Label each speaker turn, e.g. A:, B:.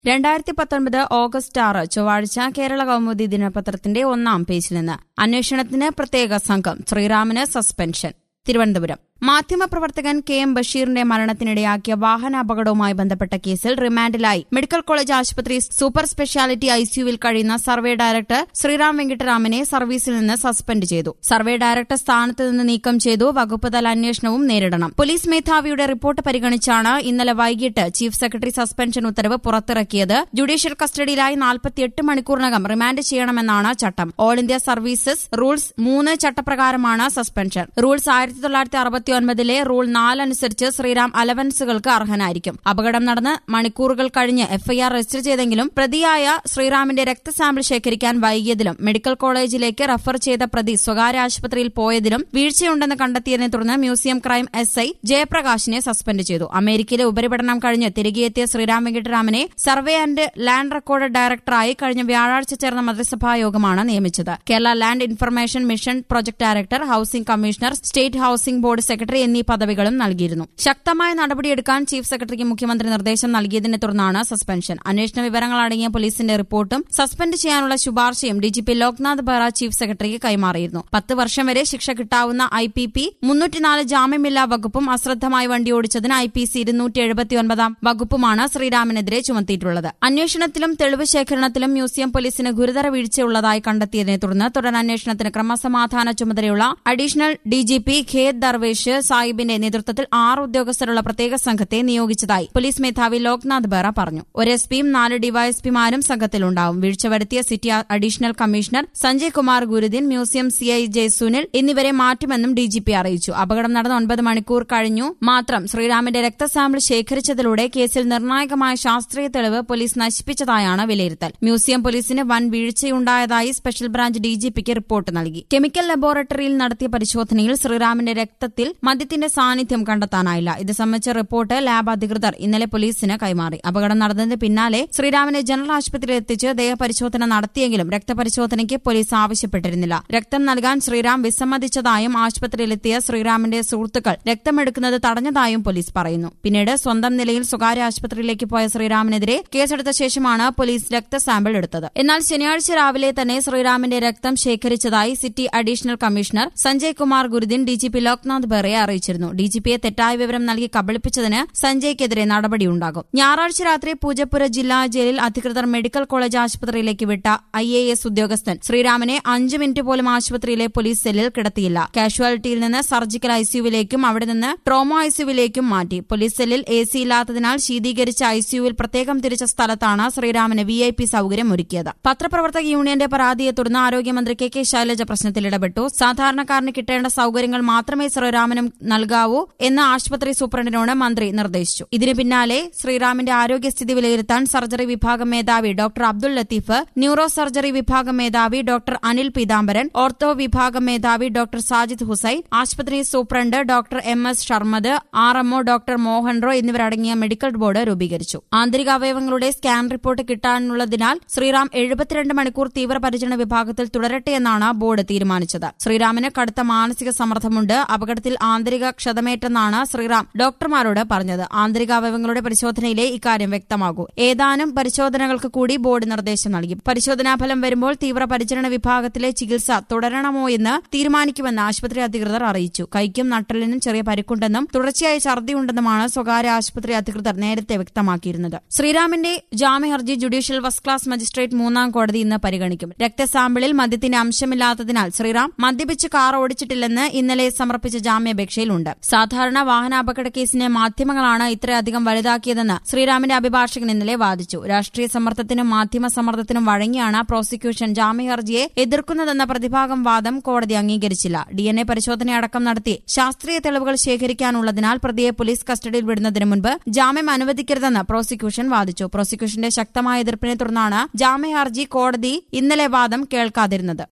A: രണ്ടായിരത്തി പത്തൊൻപത് ഓഗസ്റ്റ് ആറ് ചൊവ്വാഴ്ച കേരള കൗമുദി ദിനപത്രത്തിന്റെ ഒന്നാം പേജിൽ നിന്ന് അന്വേഷണത്തിന് പ്രത്യേക സംഘം ശ്രീറാമിന് സസ്പെൻഷൻ തിരുവനന്തപുരം മാധ്യമപ്രവർത്തകൻ കെ എം ബഷീറിന്റെ മരണത്തിനിടയാക്കിയ വാഹനാപകടവുമായി ബന്ധപ്പെട്ട കേസിൽ റിമാൻഡിലായി മെഡിക്കൽ കോളേജ് ആശുപത്രി സൂപ്പർ സ്പെഷ്യാലിറ്റി ഐസിയുവിൽ കഴിയുന്ന സർവേ ഡയറക്ടർ ശ്രീറാം വെങ്കിട്ടരാമനെ സർവീസിൽ നിന്ന് സസ്പെൻഡ് ചെയ്തു സർവേ ഡയറക്ടർ സ്ഥാനത്ത് നിന്ന് നീക്കം ചെയ്തു വകുപ്പ് തല അന്വേഷണവും നേരിടണം പോലീസ് മേധാവിയുടെ റിപ്പോർട്ട് പരിഗണിച്ചാണ് ഇന്നലെ വൈകിട്ട് ചീഫ് സെക്രട്ടറി സസ്പെൻഷൻ ഉത്തരവ് പുറത്തിറക്കിയത് ജുഡീഷ്യൽ കസ്റ്റഡിയിലായി നാൽപ്പത്തിയെട്ട് മണിക്കൂറിനകം റിമാൻഡ് ചെയ്യണമെന്നാണ് ചട്ടം ഓൾ ഇന്ത്യ സർവീസസ് റൂൾസ് മൂന്ന് ചട്ടപ്രകാരമാണ് സസ്പെൻഷൻ റൂൾസ് ആയിരത്തി തൊള്ളായിരത്തി അറുപത്തിയൊൻപതിലെ റൂൾ നാലനുസരിച്ച് ശ്രീറാം അലവൻസുകൾക്ക് അർഹനായിരിക്കും അപകടം നടന്ന് മണിക്കൂറുകൾ കഴിഞ്ഞ് എഫ്ഐആർ രജിസ്റ്റർ ചെയ്തെങ്കിലും പ്രതിയായ ശ്രീറാമിന്റെ രക്തസാമ്പിൾ ശേഖരിക്കാൻ വൈകിയതിലും മെഡിക്കൽ കോളേജിലേക്ക് റഫർ ചെയ്ത പ്രതി സ്വകാര്യ ആശുപത്രിയിൽ പോയതിലും വീഴ്ചയുണ്ടെന്ന് കണ്ടെത്തിയതിനെ തുടർന്ന് മ്യൂസിയം ക്രൈം എസ് ഐ ജയപ്രകാശിനെ സസ്പെൻഡ് ചെയ്തു അമേരിക്കയിലെ ഉപരിപഠനം കഴിഞ്ഞ് തിരികെയെത്തിയ ശ്രീറാം വെങ്കിട്ടരാമനെ സർവേ ആൻഡ് ലാൻഡ് റെക്കോർഡ് ഡയറക്ടറായി കഴിഞ്ഞ വ്യാഴാഴ്ച ചേർന്ന മന്ത്രിസഭാ യോഗമാണ് നിയമിച്ചത് Kerala land information mission project director housing commissioner state housing board secretary എന്നീ പദവികളും നൽകിയിരുന്നു ശക്തമായ നടപടിയെടുക്കാൻ ചീഫ് സെക്രട്ടറിക്ക് മുഖ്യമന്ത്രി നിർദ്ദേശം നൽകിയതിനെ തുടർന്നാണ് സസ്പെൻഷൻ അന്വേഷണ വിവരങ്ങൾ അടങ്ങിയ പോലീസിന്റെ റിപ്പോർട്ടും സസ്പെൻഡ് ചെയ്യാനുള്ള ശുപാർശയും ഡിജിപി ലോക്നാഥ് ബെഹ്റ ചീഫ് സെക്രട്ടറിക്ക് കൈമാറിയിരുന്നു പത്ത് വർഷം വരെ ശിക്ഷ കിട്ടാവുന്ന ഐ പി പി മുന്നൂറ്റിനാല് ജാമ്യമില്ലാ വകുപ്പും അശ്രദ്ധമായി വണ്ടി ഓടിച്ചതിന് ഐ പി സി ഇരുന്നൂറ്റി എഴുപത്തിയൊൻപതാം വകുപ്പുമാണ് ശ്രീരാമനെതിരെ ചുമത്തിയിട്ടുള്ളത് അന്വേഷണത്തിലും തെളിവ് ശേഖരണത്തിലും മ്യൂസിയം പോലീസിന് ഗുരുതര വീഴ്ചയുള്ളതായി കണ്ടെത്തിയതിനെ തുടർന്ന് തുടരന്വേഷണത്തിന് ക്രമസമാധാന ചുമതലയുള്ള അഡീഷണൽ ഡിജിപി ഖേദ് ദർവേഷ് സാഹിബിന്റെ നേതൃത്വത്തിൽ ആറ് ഉദ്യോഗസ്ഥരുള്ള പ്രത്യേക സംഘത്തെ നിയോഗിച്ചതായി പോലീസ് മേധാവി ലോക്നാഥ് ബെഹ്റ പറഞ്ഞു ഒരു എസ് പിയും നാല് ഡിവൈഎസ്പിമാരും സംഘത്തിലുണ്ടാവും വീഴ്ച വരുത്തിയ city additional commissioner Sanjay Kumar Gurudin museum CI J Sunil എന്നിവരെ മാറ്റുമെന്നും ഡിജിപി അറിയിച്ചു അപകടം നടന്ന ഒൻപത് മണിക്കൂർ കഴിഞ്ഞു മാത്രം ശ്രീറാമിന്റെ രക്തസാമ്പിൾ ശേഖരിച്ചതിലൂടെ കേസിൽ നിർണായകമായ ശാസ്ത്രീയ തെളിവ് പോലീസ് നശിപ്പിച്ചതായാണ് വിലയിരുത്തൽ മ്യൂസിയം പോലീസിന് വൻ വീഴ്ചയുണ്ടായതായി സ്പെഷ്യൽ ബ്രാഞ്ച് ഡിജിപിക്ക് റിപ്പോർട്ട് നൽകി കെമിക്കൽ ലബോറട്ടറിയിൽ നടത്തിയ പരിശോധനയിൽ ശ്രീറാമിന്റെ രക്തത്തിൽ മദ്യത്തിന്റെ സാന്നിധ്യം കണ്ടെത്താനായില്ല ഇത് സംബന്ധിച്ച റിപ്പോർട്ട് ലാബ് അധികൃതർ ഇന്നലെ പോലീസിന് കൈമാറി അപകടം നടന്നതിന് പിന്നാലെ ശ്രീറാമിനെ ജനറൽ ആശുപത്രിയിൽ എത്തിച്ച് ദേഹപരിശോധന നടത്തിയെങ്കിലും രക്തപരിശോധനയ്ക്ക് പോലീസ് ആവശ്യപ്പെട്ടിരുന്നില്ല രക്തം നൽകാൻ ശ്രീറാം വിസമ്മതിച്ചതായും ആശുപത്രിയിലെത്തിയ ശ്രീറാമിന്റെ സുഹൃത്തുക്കൾ രക്തമെടുക്കുന്നത് തടഞ്ഞതായും പോലീസ് പറയുന്നു പിന്നീട് സ്വന്തം നിലയിൽ സ്വകാര്യ ആശുപത്രിയിലേക്ക് പോയ ശ്രീറാമിനെതിരെ കേസെടുത്ത ശേഷമാണ് പോലീസ് രക്തസാമ്പിൾ എടുത്തത് എന്നാൽ ശനിയാഴ്ച രാവിലെ തന്നെ ശ്രീറാമിന്റെ രക്തം ശേഖരിച്ചതായി city additional commissioner Sanjay Kumar Gurudin DGP Loknath ബെഹ്റയെ അറിയിച്ചിരുന്നു ഡിജിപിയെ തെറ്റായ വിവരം നൽകി കബളിപ്പിച്ചതിന് സഞ്ജയ്ക്കെതിരെ നടപടിയുണ്ടാകും ഞായറാഴ്ച രാത്രി പൂജപ്പുര ജില്ലാ ജയിലിൽ അധികൃതർ മെഡിക്കൽ കോളേജ് ആശുപത്രിയിലേക്ക് വിട്ട ഐ എ എസ് ഉദ്യോഗസ്ഥൻ ശ്രീറാമിനെ അഞ്ച് മിനിറ്റ് പോലും ആശുപത്രിയിലെ പോലീസ് സെല്ലിൽ കിടത്തിയില്ല കാഷ്വാലിറ്റിയിൽ നിന്ന് സർജിക്കൽ ഐസിയുവിലേക്കും അവിടെ നിന്ന് ട്രോമ ഐസിയുവിലേക്കും മാറ്റി പോലീസ് സെല്ലിൽ എ സി ഇല്ലാത്തതിനാൽ ശീതീകരിച്ച ഐസിയുവിൽ പ്രത്യേകം തിരിച്ച സ്ഥലത്താണ് ശ്രീറാമിന് വി ഐ പി സൌകര്യം ഒരുക്കിയത് പത്രപ്രവർത്തക യൂണിയന്റെ പരാതിയെ തുടർന്ന് ആരോഗ്യമന്ത്രി കെ കെ ശൈലജ പ്രശ്നത്തിൽ ഇടപെട്ടു സാധാരണക്കാരന് കിട്ടേണ്ട സൌകര്യങ്ങൾ മാത്രമേ ശ്രീറാമിനും നൽകാവൂ എന്ന് ആശുപത്രി സൂപ്രണ്ടിനോട് മന്ത്രി നിർദ്ദേശിച്ചു ഇതിനു പിന്നാലെ ശ്രീറാമിന്റെ ആരോഗ്യസ്ഥിതി വിലയിരുത്താൻ സർജറി വിഭാഗം മേധാവി doctor Abdul Latheef neurosurgery വിഭാഗം മേധാവി ഡോക്ടർ അനിൽ പീതാംബരൻ ഓർത്തോ വിഭാഗം മേധാവി ഡോക്ടർ സാജിദ് ഹുസൈൻ ആശുപത്രി superintendent doctor M S Sharmad R MO doctor Mohan Rao എന്നിവരടങ്ങിയ മെഡിക്കൽ ബോർഡ് രൂപീകരിച്ചു ആന്തരിക അവയവങ്ങളുടെ സ്കാൻ റിപ്പോർട്ട് കിട്ടാനുള്ളതിനാൽ ശ്രീറാം എഴുപത്തിരണ്ട് മണിക്കൂർ തീവ്രപരിചരണ വിഭാഗത്തിൽ തുടരട്ടെയെന്നാണ് ബോർഡ് തീരുമാനിച്ചത് ശ്രീറാമിന് കടുത്ത മാനസിക സമ്മർദ്ദമുണ്ട് അപകടത്തിൽ ആന്തരിക ക്ഷതമേറ്റെന്നാണ് ശ്രീറാം ഡോക്ടർമാരോട് പറഞ്ഞത് ആന്തരിക അവയവങ്ങളുടെ പരിശോധനയിലെ ഇക്കാര്യം വ്യക്തമാകൂ ഏതാനും പരിശോധനകൾക്ക് കൂടി ബോർഡ് നിർദ്ദേശം നൽകി പരിശോധനാഫലം വരുമ്പോൾ തീവ്രപരിചരണ വിഭാഗത്തിലെ ചികിത്സ തുടരണമോ എന്ന് തീരുമാനിക്കുമെന്ന് ആശുപത്രി അധികൃതർ അറിയിച്ചു കൈക്കും നട്ടലിനും ചെറിയ പരിക്കുണ്ടെന്നും തുടർച്ചയായി ഛർദിയുണ്ടെന്നുമാണ് സ്വകാര്യ ആശുപത്രി അധികൃതർ നേരത്തെ വ്യക്തമാക്കിയിരുന്നത് ശ്രീറാമിന്റെ ജാമ്യഹർജി ജുഡീഷ്യൽ ഫസ്റ്റ് ക്ലാസ് മജിസ്ട്രേറ്റ് മൂന്നാം കോടതി ഇന്ന് പരിഗണിക്കും രക്തസാമ്പിളിൽ മദ്യത്തിന്റെ അംശമില്ലാത്തതിനാൽ ശ്രീറാം മദ്യപിച്ച് കാർ ഓടിച്ചിട്ടില്ലെന്ന് ഇന്നലെ സമർപ്പിച്ച ജാമ്യാപേക്ഷയിലുണ്ട് സാധാരണ വാഹനാപകട കേസിനെ മാധ്യമങ്ങളാണ് ഇത്രയധികം വലുതാക്കിയതെന്ന് ശ്രീറാമിന്റെ അഭിഭാഷകൻ ഇന്നലെ വാദിച്ചു രാഷ്ട്രീയ സമ്മർദ്ദത്തിനും മാധ്യമ സമ്മർദ്ദത്തിനും വഴങ്ങിയാണ് പ്രോസിക്യൂഷൻ ജാമ്യഹർജിയെ എതിർക്കുന്നതെന്ന പ്രതിഭാഗം വാദം കോടതി അംഗീകരിച്ചില്ല ഡിഎൻഎ പരിശോധനയടക്കം നടത്തി ശാസ്ത്രീയ തെളിവുകൾ ശേഖരിക്കാനുള്ളതിനാൽ പ്രതിയെ പോലീസ് കസ്റ്റഡിയിൽ വിടുന്നതിന് മുൻപ് ജാമ്യം അനുവദിക്കരുതെന്ന് പ്രോസിക്യൂഷൻ വാദിച്ചു പ്രോസിക്യൂഷന്റെ ശക്തമായ എതിർപ്പിനെ തുടർന്നാണ് ജാമ്യഹർജി കോടതി ഇന്നലെ വാദം കേൾക്കാതിരുന്നത്